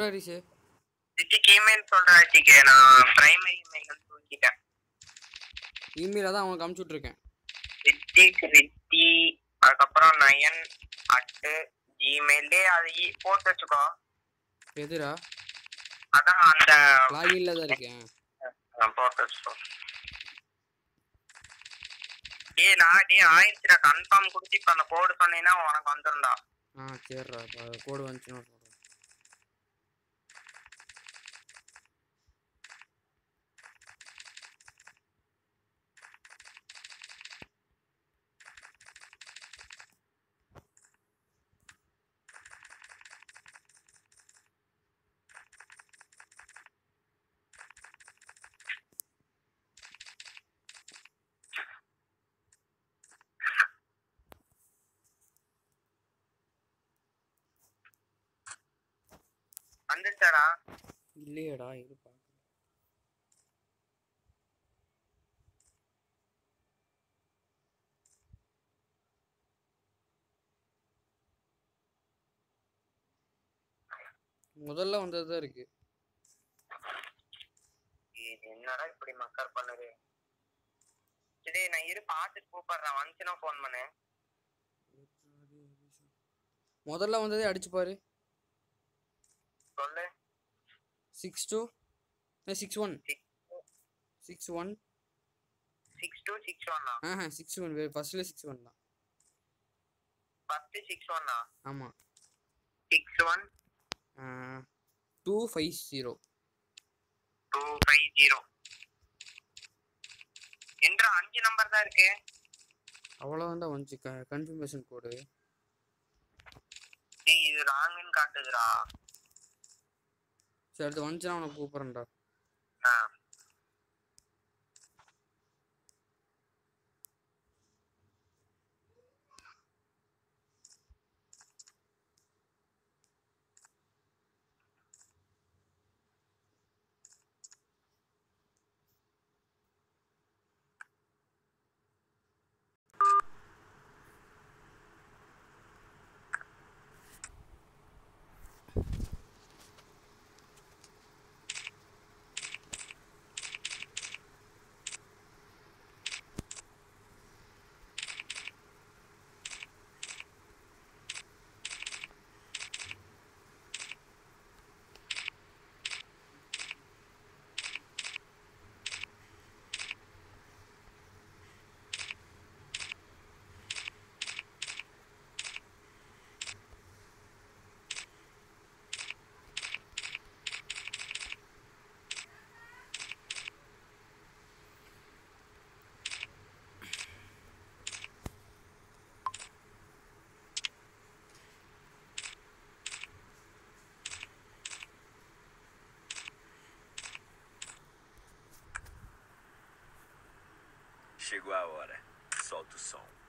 சொல்றா ரிஷு சிட்டிக்கு இமெயில் சொல்றேன் சிட்டிக்கு நான் பிரைமரி இமெயில் தூக்கிட்டேன் இமெயில தான் அவனுக்கு அமுச்சு விட்ருக்கேன் சிட்டிக் ரித்தி அதுக்கப்புறம் நயன் அட்டு ஜிமெயிலே அது இ- போட்டு வச்சுக்கோ எதுடா அதான் அந்த லாகின்ல தான் இருக்கேன் நான் போட்டு வச்சுக்கோ டேய் நான் டேய் ஆயிடுச்சுடா கன்ஃபார்ம் கொடுத்து இப்ப அந்த கோடு சொன்னீங்கன்னா உனக்கு வந்துருந்தா ஆ சரிடா இப்போ கோடு வந்துச்சுன்னு சொல்கிறேன் வந்துச்சாடா இல்லையேடா இது பார்க்க முதல்ல வந்தது தான் இருக்கு இது என்னடா இப்படி மக்கர் பண்ணுது சரி நான் இரு பார்த்துட்டு கூப்பிடுறேன் வந்துச்சுன்னா ஃபோன் பண்ணு முதல்ல வந்ததே அடிச்சு பாரு சொல்லு six two six one six one six two six ஒன்னா ஆஹா சிக்ஸ் ஒன் ஃபர்ஸ்ட்ல சிக்ஸ் ஒன் தான் ஃபர்ஸ்ட் சிக்ஸ் ஒன்னா ஆமாம் six one two five zero two five zero என்ற அஞ்சு நம்பர் தான் இருக்கு அவ்வளோதான்டா வந்துச்சு க கன்ஃபர்மேஷன் கோடு டேய் இது ராங்குன்னு காட்டுதுடா சரி அடுத்து வந்துச்சுன்னா உனக்கு கூப்பிட்றேன்டா ஆ Chegou a hora. Solta o som.